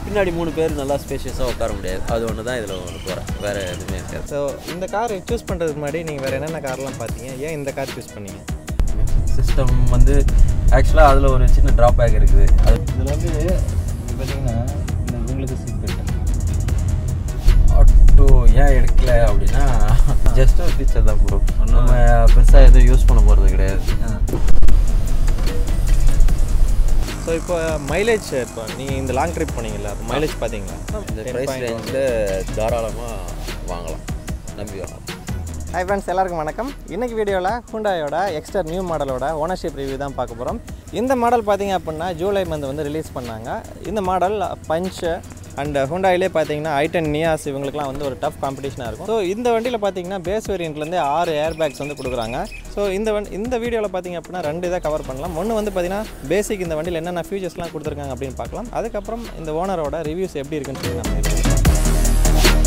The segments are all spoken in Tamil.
பின்னாடி மூணு பேர் நல்லா ஸ்பேஷியஸாக உட்கார முடியாது அது ஒன்று தான் இதில் ஒன்று போகிறேன் வேறு எதுவுமே இருக்காது ஸோ இந்த கார் சூஸ் பண்ணுறதுக்கு முன்னாடி நீங்கள் வேறு என்னென்ன கார்லாம் பார்த்தீங்க ஏன் இந்த கார் சூஸ் பண்ணீங்க சிஸ்டம் வந்து ஆக்சுவலாக அதில் ஒரு சின்ன ட்ராபேக் இருக்குது அது இதில் வந்து பார்த்தீங்கன்னா இந்த இவங்களுக்கு சீட் பெல்ட் ஆட்டோ ஏன் எடுக்கல அப்படின்னா ஜஸ்ட் ஒரு ஃபீச்சர் தான் ப்ரோ நம்ம பெருசாக எதுவும் யூஸ் பண்ண போகிறது கிடையாது ஸோ இப்போ மைலேஜ் இப்போ நீங்கள் இந்த லாங் ட்ரிப் போனீங்கல்ல மைலேஜ் பார்த்தீங்களா இந்த ப்ரைஸ் ரேஞ்சில் தாராளமாக வாங்கலாம் நம்பி வாங்கலாம் ஹாய் ஃப்ரெண்ட்ஸ் எல்லாருக்கும் வணக்கம் இன்னைக்கு வீடியோவில் ஹூண்டாயோட எக்ஸ்டர் நியூ மாடலோட ஓனர்ஷிப் ரிவ்யூ தான் பார்க்க போகிறோம் இந்த மாடல் பார்த்தீங்க அப்படின்னா ஜூலை மந்த் வந்து ரிலீஸ் பண்ணாங்க இந்த மாடல் பஞ்ச் அண்ட் ஹூண்டாயிலே பார்த்தீங்கன்னா ஐட்டன் நியாஸ் இவங்களுக்குலாம் வந்து ஒரு டஃப் காம்படிஷனாக இருக்கும் ஸோ இந்த வண்டியில் பார்த்தீங்கன்னா பேஸ் வேரியண்ட்லேருந்து ஆறு ஏர் பேக்ஸ் வந்து கொடுக்குறாங்க ஸோ இந்த வண்டி இந்த வீடியோவில் பார்த்தீங்க அப்படின்னா ரெண்டு இதை கவர் பண்ணலாம் ஒன்று வந்து பார்த்தீங்கன்னா பேசிக் இந்த வண்டியில் என்னென்ன ஃபியூச்சர்ஸ்லாம் கொடுத்துருக்காங்க அப்படின்னு பார்க்கலாம் அதுக்கப்புறம் இந்த ஓனரோட ரிவ்யூஸ் எப்படி இருக்குன்னு சொல்லி நம்ம இது பார்க்கலாம்.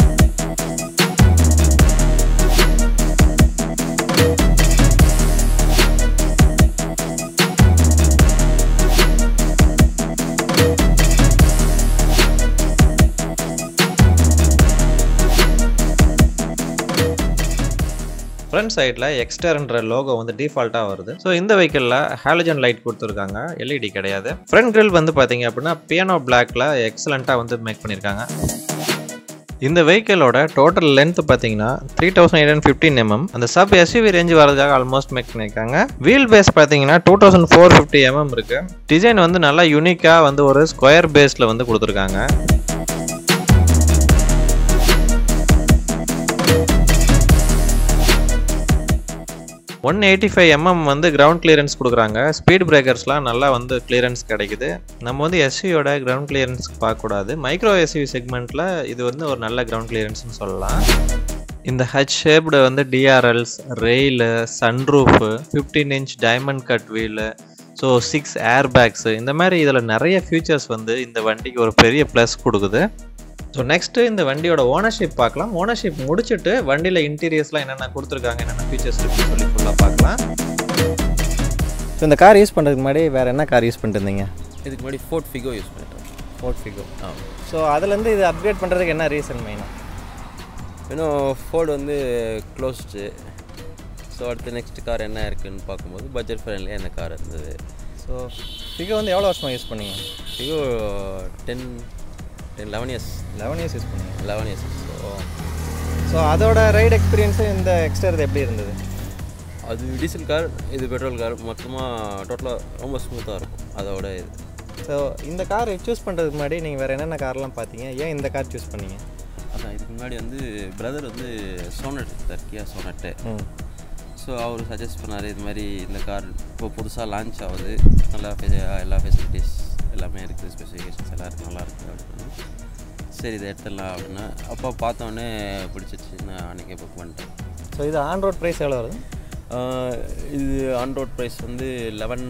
ஃப்ரண்ட் சைடில் எக்ஸ்டர்ன்ற லோகோ வந்து டிஃபால்ட்டாக வருது ஸோ இந்த வெஹிக்கிளில் ஹாலஜன் லைட் கொடுத்துருக்காங்க எல்இடி கிடையாது ஃப்ரண்ட் grill வந்து பார்த்தீங்க அப்படின்னா பியானோ பிளாக்ல எக்ஸலண்ட்டாக வந்து மேக் பண்ணியிருக்காங்க இந்த வெஹிக்கிளோட டோட்டல் லென்த் பார்த்தீங்கன்னா three thousand eight hundred fifteen mm அந்த சப் எஸ்யூவி ரேஞ்ச் வரதுக்காக ஆல்மோஸ்ட் மேக் பண்ணியிருக்காங்க வீல் பேஸ் பார்த்தீங்கன்னா two thousand four fifty mm இருக்கு டிசைன் வந்து நல்லா யூனிக்காக வந்து ஒரு ஸ்கொயர் பேஸில் வந்து கொடுத்துருக்காங்க ஒன் எயிட்டி ஃபைவ் எம்எம் வந்து கிரவுண்ட் கிளியரன்ஸ் கொடுக்குறாங்க ஸ்பீட் பிரேக்கர்ஸ்லாம் நல்லா வந்து கிளியரன்ஸ் கிடைக்குது நம்ம வந்து எஸ்யூயோட கிரவுண்ட் கிளியரன்ஸ் பார்க்கக்கூடாது மைக்ரோ எஸ்யூ செக்மெண்ட்டில் இது வந்து ஒரு நல்ல கிரவுண்ட் கிளியரன்ஸ்னு சொல்லலாம் இந்த ஹச் ஷேப்டு வந்து DRLs rail sunroof fifteen inch diamond cut wheel so six air bags இந்த மாதிரி இதில் நிறைய ஃபீச்சர்ஸ் வந்து இந்த வண்டிக்கு ஒரு பெரிய ப்ளஸ் கொடுக்குது ஸோ நெக்ஸ்ட்டு இந்த வண்டியோட ஓனர்ஷிப் பார்க்கலாம் ஓனர்ஷிப் முடிச்சுட்டு வண்டியில் இன்டீரியர்ஸ்லாம் என்னென்ன கொடுத்துருக்காங்க என்னென்ன ஃபீச்சர்ஸ் இருக்குன்னு சொல்லி ஃபுல்லாக பார்க்கலாம் ஸோ இந்த கார் யூஸ் பண்ணுறதுக்கு முன்னாடி வேறு என்ன கார் யூஸ் பண்ணிட்டு இருந்தீங்க இதுக்கு முன்னாடி ஃபோர்ட் ஃபிகோ யூஸ் பண்ணிட்டேன் ஃபோர்ட் ஃபிகோ ஆ ஸோ அதுலேருந்து இது அப்கிரேட் பண்ணுறதுக்கு என்ன ரீசன் மெயினாக இன்னும் ஃபோர்டு வந்து க்ளோஸ்டு ஸோ அடுத்து நெக்ஸ்ட் கார் என்ன இருக்குன்னு பார்க்கும்போது பட்ஜெட் ஃப்ரெண்ட்லியாக இந்த கார் இருந்தது ஸோ ஃபிகோ வந்து எவ்வளோ வருஷமாக யூஸ் பண்ணீங்க Figo ten ten eleven years eleven years use பண்ணீங்க லெவன் இயர்ஸ் ஸோ ஸோ அதோட ரைடு எக்ஸ்பீரியன்ஸு இந்த எக்ஸ்டர் எப்படி இருந்தது அது டீசல் கார் இது பெட்ரோல் கார் மொத்தமாக டோட்டலாக ரொம்ப ஸ்மூத்தாக இருக்கும் அதோட இது ஸோ இந்த கார் சூஸ் பண்ணுறதுக்கு முன்னாடி நீங்கள் வேறு என்னென்ன கார்லாம் பார்த்தீங்க ஏன் இந்த கார் சூஸ் பண்ணீங்க அதான் இதுக்கு முன்னாடி வந்து பிரதர் வந்து சோனட் எடுத்தார் கியா சோனட்டு ம் ஸோ அவர் சஜஸ்ட் பண்ணார் இது மாதிரி இந்த கார் இப்போ புதுசாக லான்ச் ஆகுது நல்லா fe- எல்லா ஃபெசிலிட்டிஸ் எல்லாமே இருக்குது ஸ்பெசிஃபிகேஷன்ஸ் எல்லாம் இருக்குது நல்லா இருக்குது அப்படின்னு சரி இதை எடுத்துடலாம் அப்படின்னா அப்போ பார்த்தோன்னே பிடிச்சிச்சு நான் அன்றைக்கே புக் பண்ணிட்டேன் ஸோ இது ஆன் ரோட் ப்ரைஸ் எவ்வளோ வருது ஆஹ் இது ஆன் ரோட் ப்ரைஸ் வந்து eleven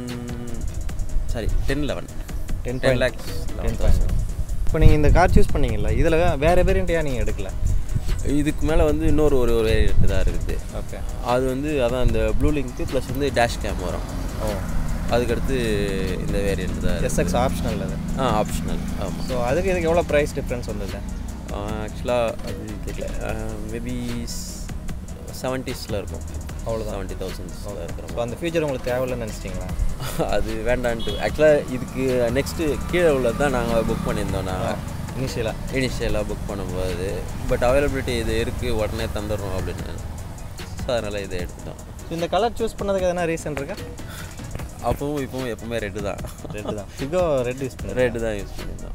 sorry ten eleven ten ten lakhs ten point இப்போ நீங்கள் இந்த கார் சூஸ் பண்ணீங்கல்ல இதில் வேறு வேரியண்ட் ஏன் நீங்கள் எடுக்கல இதுக்கு மேலே வந்து இன்னொரு ஒரு ஒரு வேரியண்ட் தான் இருக்குது ஓகே அது வந்து அதான் இந்த ப்ளூ லிங்க்கு ப்ளஸ் வந்து டேஷ் கேம் வரும் ஓ அதுக்கடுத்து இந்த வேரியண்ட் தான் இருக்கு. எஸ்எக்ஸ் ஆப்ஷனல் அது ஆ ஆப்ஷனல் ஆமாம் ஸோ அதுக்கு இதுக்கு எவ்வளோ ப்ரைஸ் டிஃப்ரென்ஸ் வந்தது ஆக்சுவலாக அது தெரியல மேபி செவன்ட்டீஸில் இருக்கும் அவ்வளோதான் செவன்ட்டி தௌசண்ட்ஸில் இருக்கிற ஸோ அந்த ஃபியூச்சர் உங்களுக்கு தேவையில்லைன்னு நினச்சிட்டிங்களா அது வேண்டான்ட்டு ஆக்சுவலாக இதுக்கு நெக்ஸ்ட்டு கீழே உள்ளது தான் நாங்கள் புக் பண்ணியிருந்தோம் நாங்கள் இனிஷியலாக இனிஷியலாக புக் பண்ணும்போது பட் அவைலபிலிட்டி இது இருக்குது உடனே தந்துடுறோம் அப்படின்னு ஸோ அதனால் இதை எடுத்துட்டோம் இந்த கலர் சூஸ் பண்ணதுக்கு எதனா ரீசன் இருக்கா அப்பவும் இப்பவும் எப்பவுமே ரெட்டு தான் ரெட்டு தான் ஃபிகோ ரெட் யூஸ் பண்ணுறேன் ரெட்டு தான் யூஸ் பண்ணியிருந்தோம்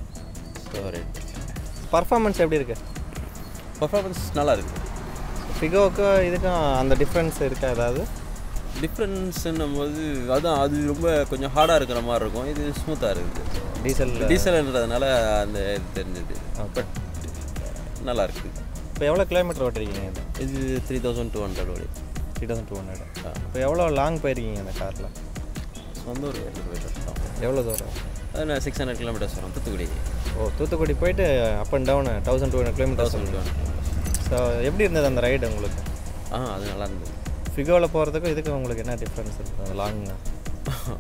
ஸோ ரெட் பர்ஃபார்மன்ஸ் எப்படி இருக்குது பர்ஃபார்மன்ஸ் நல்லா இருக்குது ஃபிகோவுக்கு இதுக்கும் அந்த டிஃப்ரென்ஸ் இருக்கா ஏதாவது டிஃப்ரென்ஸ்ன்னும் போது அதான் அது ரொம்ப கொஞ்சம் ஹார்டாக இருக்கிற மாதிரி இருக்கும் இது ஸ்மூத்தாக இருக்குது டீசல் டீசல்ன்றதுனால அந்த இது தெரிஞ்சது பட் நல்லா இருக்குது இப்போ எவ்வளோ கிலோமீட்டர் ஓட்டிருக்கீங்க இது இது த்ரீ தௌசண்ட் டூ ஹண்ட்ரட் ஓடி த்ரீ தௌசண்ட் டூ ஹண்ட்ரட் இப்போ எவ்வளோ லாங் போயிருக்கீங்க இந்த காரில் சொந்த ஒரு எடுத்துகிட்டு போயிட்டு எவ்வளோ தூரம் அது நான் சிக்ஸ் ஹண்ட்ரட் கிலோமீட்டர்ஸ் வரும் தூத்துக்குடி ஓ தூத்துக்குடி போயிட்டு up and down thousand two hundred kilometres thousand two hundred so எப்படி இருந்தது அந்த ரைடு உங்களுக்கு ஆ அது நல்லா இருந்தது ஃபிகோவில் போகிறதுக்கும் இதுக்கும் உங்களுக்கு என்ன டிஃப்ரென்ஸ் இருக்குது அந்த லாங்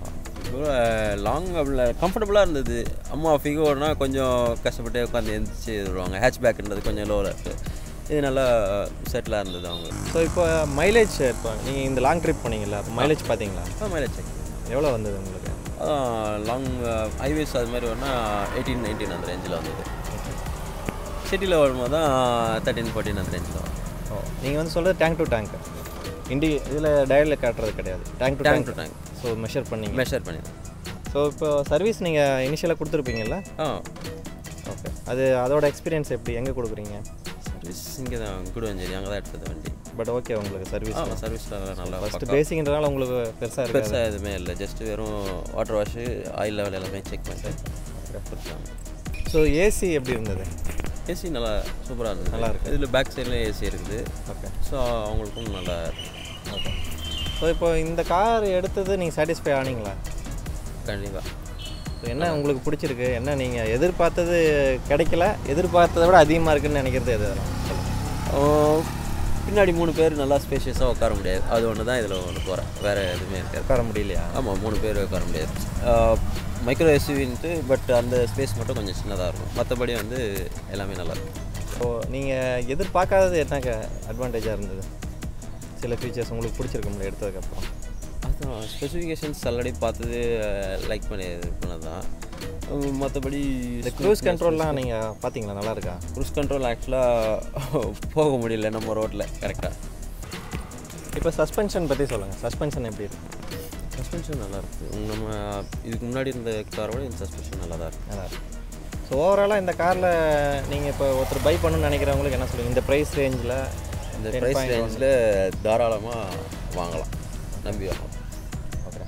லாங் அப்படில கம்ஃபர்டபுளாக இருந்தது அம்மா ஃபிகோர்னா கொஞ்சம் கஷ்டப்பட்டு உட்காந்து எழுந்திரிச்சு வருவாங்க ஹேட்ச் பேக்ன்றது கொஞ்சம் லோவில் இருக்குது இது நல்லா செட்டிலாக இருந்தது அவங்க ஸோ இப்போ மைலேஜ் இப்போ நீங்கள் இந்த லாங் ட்ரிப் போனீங்கல்ல அப்போ மைலேஜ் பார்த்தீங்களா மைலேஜ் செக் எவ்வளோ வந்தது உங்களுக்கு அதான் லாங் ஹைவேஸ் அது மாதிரி வேணா எயிட்டீன் நைன்டீன் அந்த ரேஞ்சில் வந்தது சிட்டியில் வரும்போது தான் தேர்ட்டின் ஃபோர்டீன் அந்த ரேஞ்சில் வரும் ஓ நீங்கள் வந்து சொல்கிறது டேங்க் டு டேங்க் இண்டி இதில் டயலில் காட்டுறது கிடையாது tank to tank tank to tank so measure பண்ணீங்க மெஷர் பண்ணிடுறோம் ஸோ இப்போ சர்வீஸ் நீங்கள் இனிஷியலாக கொடுத்துருப்பீங்கல்ல ஆ ஓகே அது அதோட எக்ஸ்பீரியன்ஸ் எப்படி எங்கே கொடுக்குறீங்க சர்வீஸ் இங்கே தான் குடுவஞ்சேரி அங்கே தான் எடுத்தது வண்டி பட் ஓகே உங்களுக்கு சர்வீஸ் ஆ சர்வீஸில் நல்லா ஃபஸ்ட்டு பேசிக்ன்றனால உங்களுக்கு பெருசாக இருக்காது பெருசாக எதுவுமே இல்லை ஜஸ்ட் வெறும் வாட்டர் வாஷு ஆயில் லெவல் எல்லாமே செக் பண்ணிட்டு கொடுத்தாங்க ஸோ ஏசி எப்படி இருந்தது ஏசி நல்லா சூப்பராக இருந்தது நல்லா இருக்கு. இதில் பேக் சைடில் ஏசி இருக்குது ஓகே ஸோ அவங்களுக்கும் நல்லா ஓகே ஸோ இப்போ இந்த கார் எடுத்தது நீங்கள் சாட்டிஸ்ஃபை ஆனீங்களா கண்டிப்பாக ஸோ என்ன உங்களுக்கு பிடிச்சிருக்கு என்ன நீங்கள் எதிர்பார்த்தது கிடைக்கல எதிர்பார்த்ததை விட அதிகமாக இருக்குன்னு நினைக்கிறது எது பின்னாடி மூணு பேர் நல்லா ஸ்பேஷியஸாக உட்கார முடியாது அது ஒன்று தான் இதில் ஒன்று போகிறேன் வேறு எதுவுமே இருக்காது உட்கார முடியலையா ஆமாம் மூணு பேர் உட்கார முடியாது மைக்ரோ எஸ்யூவின்ட்டு பட் அந்த ஸ்பேஸ் மட்டும் கொஞ்சம் சின்னதாக இருக்கும் மற்றபடி வந்து எல்லாமே நல்லா இருக்கும் ஸோ நீங்கள் எதிர்பார்க்காதது என்ன அட்வான்டேஜாக இருந்தது சில ஃபீச்சர்ஸ் உங்களுக்கு பிடிச்சிருக்கும்ல எடுத்ததுக்கப்புறம் அதுதான் ஸ்பெசிஃபிகேஷன்ஸ் ஆல்ரெடி பார்த்தது லைக் பண்ணி இது பண்ணது தான் மற்றபடி இந்த க்ரூஸ் கண்ட்ரோல்லாம் நீங்கள் பார்த்தீங்களா நல்லா இருக்கா க்ரூஸ் கண்ட்ரோல் ஆக்சுவலாக போக முடியல நம்ம ரோட்டில் கரெக்டாக இப்போ சஸ்பென்ஷன் பற்றி சொல்லுங்கள் சஸ்பென்ஷன் எப்படி இருக்கு சஸ்பென்ஷன் நல்லா இருக்குது நம்ம இதுக்கு முன்னாடி இருந்த காரோட இந்த சஸ்பென்ஷன் நல்லா தான் இருக்குது நல்லா இருக்கு ஸோ ஓவராலாக இந்த காரில் நீங்கள் இப்போ ஒருத்தர் பை பண்ணணும்னு நினைக்கிறவங்களுக்கு என்ன சொல்லுங்கள் இந்த ப்ரைஸ் ரேஞ்சில் இந்த ப்ரைஸ் ரேஞ்சில் தாராளமாக வாங்கலாம் நம்பி வாங்கலாம் ஓகே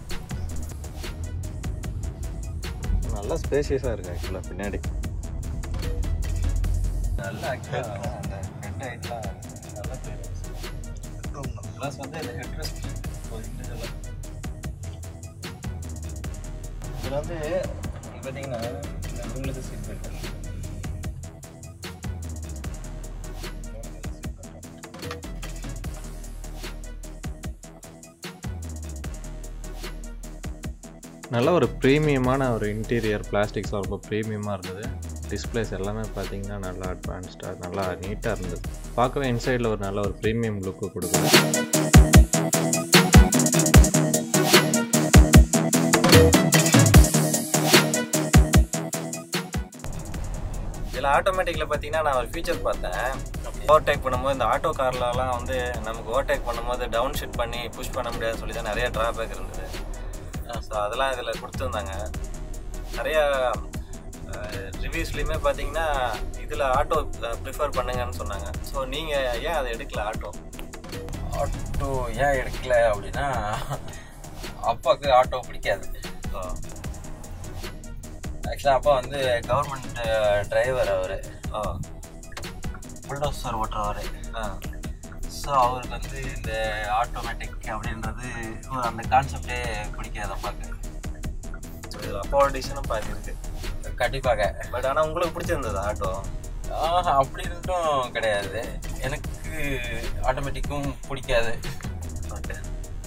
நல்லா ஸ்பேஷியஸாக இருக்குது ஆக்சுவலாக பின்னாடி நல்லா அந்த ஹெட் ஹைட்லாம் நல்லா ப்ளஸ் வந்து இந்த ஹெட் ரெஸ்ட் இதில் வந்து பார்த்தீங்கன்னா இந்த உங்களுக்கு சீட் பெல்ட் நல்ல ஒரு ப்ரீமியமான ஒரு இன்டீரியர் பிளாஸ்டிக்ஸ் ரொம்ப ப்ரீமியமாக இருந்தது டிஸ்பிளேஸ் எல்லாமே பார்த்தீங்கன்னா நல்லா அட்வான்ஸ்டாக நல்லா நீட்டாக இருந்தது பார்க்கவே இன்சைடில் ஒரு நல்ல ஒரு ப்ரீமியம் லுக்கு கொடுக்குது இதில் ஆட்டோமேட்டிக்கில் பார்த்தீங்கன்னா நான் ஒரு ஃபீச்சர் பார்த்தேன் ஓவர்டேக் பண்ணும்போது இந்த ஆட்டோ கார்லலாம் வந்து நமக்கு ஓவர்டேக் பண்ணும்போது டவுன் ஷிட் பண்ணி புஷ் பண்ண முடியாதுன்னு சொல்லி தான் நிறைய ட்ராபேக் இருந்தது ஸோ அதெல்லாம் இதில் கொடுத்துருந்தாங்க நிறையா ரிவ்யூஸ்லேயுமே பார்த்தீங்கன்னா இதில் ஆட்டோ ப்ரிஃபர் பண்ணுங்கன்னு சொன்னாங்க ஸோ நீங்கள் ஏன் அதை எடுக்கல ஆட்டோ ஆட்டோ ஏன் எடுக்கல அப்படின்னா அப்பாவுக்கு ஆட்டோ பிடிக்காது ஆக்சுவலாக அப்பா வந்து கவர்மெண்ட் டிரைவர் அவர் புல்டோசர் ஓட்டுறவர் ஸோ அவருக்கு வந்து இந்த ஆட்டோமேட்டிக் அப்படின்றது ஒரு அந்த கான்செப்டே பிடிக்காது அப்பாவுக்கு ஸோ இதில் அப்பாவோட டிசிஷனும் பாதி இருக்கு கண்டிப்பாக பட் ஆனால் உங்களுக்கு பிடிச்சிருந்தது ஆட்டோ ஆஹா அப்படி இருந்தும் கிடையாது எனக்கு ஆட்டோமேட்டிக்கும் பிடிக்காது ஓகே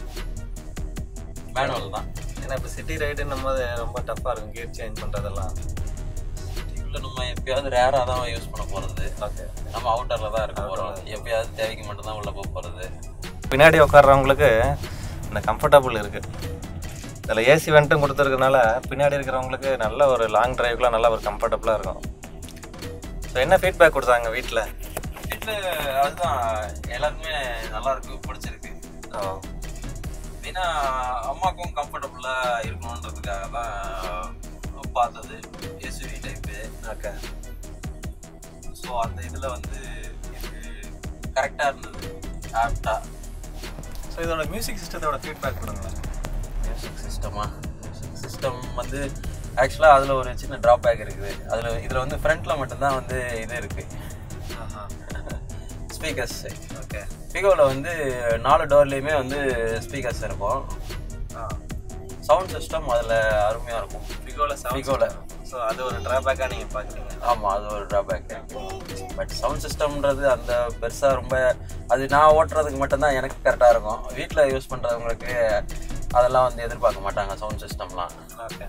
மேனுவல் தான் ஏன்னா இப்போ சிட்டி ரைடுன்னும் போது ரொம்ப டஃப்பாக இருக்கும் கியர் சேஞ்ச் பண்ணுறதெல்லாம் இல்லை நம்ம எப்பயாவது ரேராக தான் யூஸ் பண்ண போகிறது ஓகே நம்ம அவுட்டரில் தான் இருக்க போகிறோம் எப்பயாவது தேவைக்கு மட்டும்தான் உள்ளே போக போகிறது பின்னாடி உட்கார்றவங்களுக்கு இந்த கம்ஃபர்டபுள் இருக்குது இதில் ஏசி வெண்ட்டும் கொடுத்துருக்கனால பின்னாடி இருக்கிறவங்களுக்கு நல்ல ஒரு லாங் டிரைவ்க்குலாம் நல்ல ஒரு கம்ஃபர்டபுளாக இருக்கும் ஸோ என்ன ஃபீட்பேக் கொடுத்தாங்க வீட்டில் வீட்டில் அதுதான் எல்லாருக்குமே நல்லா இருக்கு பிடிச்சிருக்கு ஏன்னா அம்மாக்கும் கம்ஃபர்டபுளாக இருக்கணுன்றதுக்காக தான் பார்த்தது எஸ்யூவி டைப்பு ஓகே ஸோ அந்த இதில் வந்து இது கரெக்டாக இருந்தது ஆப்டாக ஸோ இதோட மியூசிக் சிஸ்டத்தோட ஃபீட்பேக் கொடுங்களேன் மியூசிக் சிஸ்டமா மியூசிக் சிஸ்டம் வந்து ஆக்சுவலாக அதில் ஒரு சின்ன ட்ராபேக் இருக்குது அதில் இதில் வந்து ஃப்ரண்ட்டில் மட்டும்தான் வந்து இது இருக்குது ஸ்பீக்கர்ஸ் ஓகே பிகோவில் வந்து நாலு டோர்லேயுமே வந்து ஸ்பீக்கர்ஸ் இருக்கும் சவுண்ட் சிஸ்டம் அதில் அருமையாக இருக்கும் பிகோவில் பிகோவில் ஸோ அது ஒரு ட்ராபேக்காக நீங்கள் பார்க்குறீங்க ஆமாம் அது ஒரு ட்ராபேக் பட் சவுண்ட் சிஸ்டம்ன்றது அந்த பெருசாக ரொம்ப அது நான் ஓட்டுறதுக்கு மட்டும்தான் எனக்கு கரெக்டாக இருக்கும் வீட்டில் யூஸ் பண்ணுறவங்களுக்கு அதெல்லாம் வந்து எதிர்பார்க்க மாட்டாங்க சவுண்ட் சிஸ்டம்லாம் ஓகே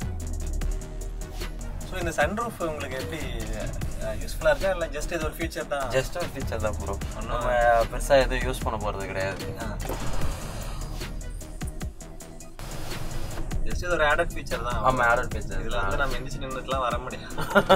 ஸோ இந்த சன்ரூஃப் உங்களுக்கு எப்படி யூஸ்ஃபுல்லாக இருக்கா இல்லை ஜஸ்ட் இது ஒரு ஃபீச்சர் தான் ஜஸ்ட் ஒரு ஃபீச்சர் தான் ப்ரோ நம்ம பெருசாக எதுவும் யூஸ் பண்ண போகிறது கிடையாது ஜஸ்ட் இது ஒரு ஆடட் ஃபீச்சர் தான் ஆமாம் ஆடட் ஃபீச்சர் இதில் வந்து நம்ம எந்திரிச்சு நின்றுட்டுலாம் வர முடியும்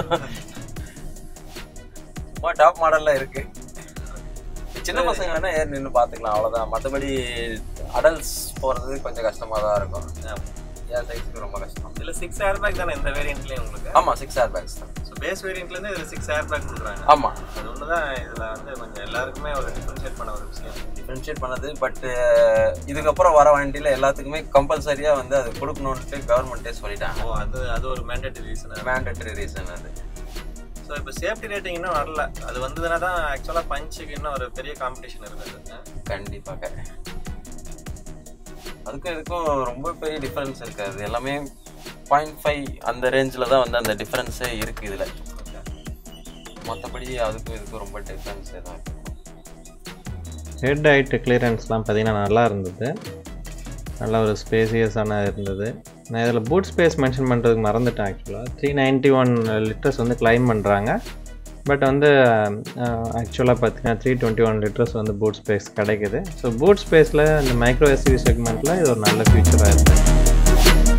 சும்மா டாப் மாடலில் இருக்கு சின்ன பசங்க வேணா ஏறி நின்று பார்த்துக்கலாம் அவ்வளோதான் மற்றபடி அடல்ட்ஸ் போகிறது கொஞ்சம் கஷ்டமாக தான் இருக்கும் ஏன் சைஸ்க்கு ரொம்ப கஷ்டம் இதில் சிக்ஸ் ஏர் பேக் தானே இந்த வேரியண்ட்லேயும் உங்களுக்கு ஆமாம் சிக்ஸ் ஏர் பேக்ஸ் தான் ஸோ பேஸ் வேரியண்ட்லேருந்து இதில் சிக்ஸ் ஏர் பேக் கொடுக்குறாங்க ஆமாம் அது ஒன்று தான் இதில் வந்து கொஞ்சம் எல்லாருக்குமே ஒரு டிஃப்ரென்ஷியேட் பண்ண ஒரு விஷயம் டிஃப்ரென்ஷியேட் பண்ணது பட் இதுக்கப்புறம் வர வண்டியில் எல்லாத்துக்குமே கம்பல்சரியாக வந்து அது கொடுக்கணுன்ட்டு கவர்மெண்ட்டே சொல்லிட்டாங்க ஓ அது அது ஒரு மேண்டேட்டரி ரீசன் மேண்டட்டரி ரீசன் அது ஸோ இப்போ சேஃப்டி ரேட்டிங் இன்னும் வரல அது வந்ததுனா தான் ஆக்சுவலாக பஞ்சுக்கு இன்னும் ஒரு பெரிய காம்படிஷன் இருக்குது கண்டிப்பாக அதுக்கும் இதுக்கும் ரொம்ப பெரிய டிஃப்ரென்ஸ் இருக்காது எல்லாமே பாயிண்ட் ஃபைவ் அந்த ரேஞ்சில் தான் வந்து அந்த டிஃப்ரென்ஸே இருக்குது இதில் மற்றபடி அதுக்கும் இதுக்கும் ரொம்ப டிஃப்ரென்ஸே தான் இருக்கும் ஹெட் ஹைட் கிளியரன்ஸ்லாம் பார்த்தீங்கன்னா நல்லா இருந்தது நல்ல ஒரு ஸ்பேசியஸான இருந்தது நான் இதில் பூட் ஸ்பேஸ் மென்ஷன் பண்ணுறதுக்கு மறந்துட்டேன் ஆக்சுவலாக த்ரீ நைன்ட்டி ஒன் லிட்டர்ஸ் வந்து கிளைம் பண்ணுறாங்க பட் வந்து ஆக்சுவலாக பார்த்தீங்கன்னா த்ரீ டுவெண்ட்டி ஒன் லிட்டர்ஸ் வந்து பூட் ஸ்பேஸ் கிடைக்குது ஸோ பூட் ஸ்பேஸில் இந்த மைக்ரோ எஸ்யூவி செக்மெண்ட்டில் இது ஒரு நல்ல ஃபியூச்சராக இருக்குது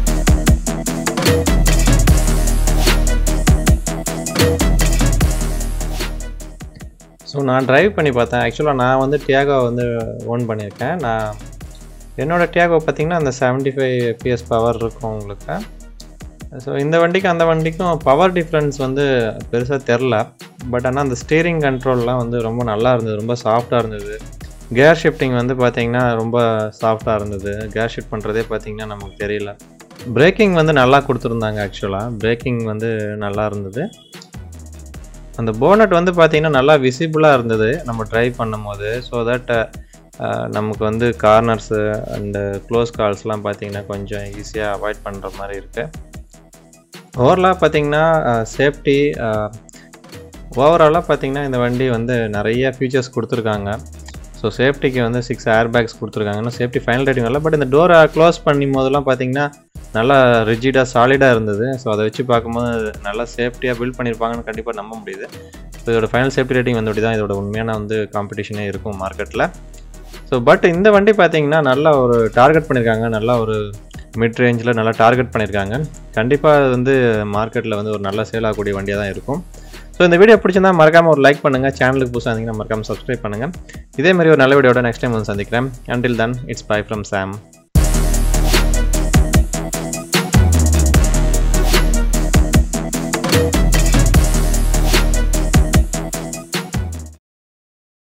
ஸோ நான் டிரைவ் பண்ணி பார்த்தேன் ஆக்சுவலாக நான் வந்து டியாகோ வந்து ஓன் பண்ணியிருக்கேன் நான் என்னோடய டியாகோ பார்த்தீங்கன்னா அந்த செவன்ட்டி ஃபைவ் எபிஎஸ் பவர் இருக்கும் உங்களுக்கு ஸோ இந்த வண்டிக்கும் அந்த வண்டிக்கும் பவர் டிஃப்ரென்ஸ் வந்து பெருசாக தெரில பட் ஆனால் அந்த ஸ்டீரிங் கண்ட்ரோல்லாம் வந்து ரொம்ப நல்லா இருந்தது ரொம்ப சாஃப்டாக இருந்தது கேர் ஷிஃப்டிங் வந்து பார்த்தீங்கன்னா ரொம்ப சாஃப்டாக இருந்தது கேர் ஷிஃப்ட் பண்ணுறதே பார்த்தீங்கன்னா நமக்கு தெரியல பிரேக்கிங் வந்து நல்லா கொடுத்துருந்தாங்க ஆக்சுவலாக பிரேக்கிங் வந்து நல்லா இருந்தது அந்த போனட் வந்து பார்த்தீங்கன்னா நல்லா விசிபிளாக இருந்தது நம்ம ட்ரைவ் பண்ணும்போது ஸோ தட் நமக்கு வந்து கார்னர்ஸு அண்டு க்ளோஸ் கால்ஸ்லாம் பார்த்தீங்கன்னா கொஞ்சம் ஈஸியாக அவாய்ட் பண்ணுற மாதிரி இருக்குது ஓவரலாக பார்த்தீங்கன்னா சேஃப்டி ஓவராலாக பார்த்தீங்கன்னா இந்த வண்டி வந்து நிறைய ஃபீச்சர்ஸ் கொடுத்துருக்காங்க ஸோ சேஃப்டிக்கு வந்து சிக்ஸ் ஏர் பேக்ஸ் கொடுத்துருக்காங்க இன்னும் சேஃப்டி ஃபைனல் ரேட்டிங் வரல பட் இந்த டோரை க்ளோஸ் பண்ணும் போதெல்லாம் பார்த்தீங்கன்னா நல்லா ரிஜிடாக சாலிடாக இருந்தது ஸோ அதை வச்சு பார்க்கும்போது நல்லா சேஃப்டியாக பில்ட் பண்ணியிருப்பாங்கன்னு கண்டிப்பாக நம்ப முடியுது ஸோ இதோட ஃபைனல் சேஃப்டி ரேட்டிங் வந்து தான் இதோட உண்மையான வந்து காம்படிஷனே இருக்கும் மார்க்கெட்டில் ஸோ பட் இந்த வண்டி பார்த்தீங்கன்னா நல்லா ஒரு டார்கெட் பண்ணியிருக்காங்க நல்லா ஒரு மிட் ரேஞ்சில் நல்லா டார்கெட் பண்ணியிருக்காங்க கண்டிப்பாக அது வந்து மார்க்கெட்டில் வந்து ஒரு நல்ல சேல் ஆகக்கூடிய வண்டியாக தான் இருக்கும் ஸோ இந்த வீடியோ பிடிச்சிருந்தா மறக்காமல் ஒரு லைக் பண்ணுங்கள் சேனலுக்கு புதுசாக இருந்தீங்கன்னா மறக்காமல் சப்ஸ்கிரைப் பண்ணுங்கள் இதே மாதிரி ஒரு நல்ல வீடியோட நெக்ஸ்ட் டைம் வந்து சந்திக்கிறேன் until then it's bye from Sam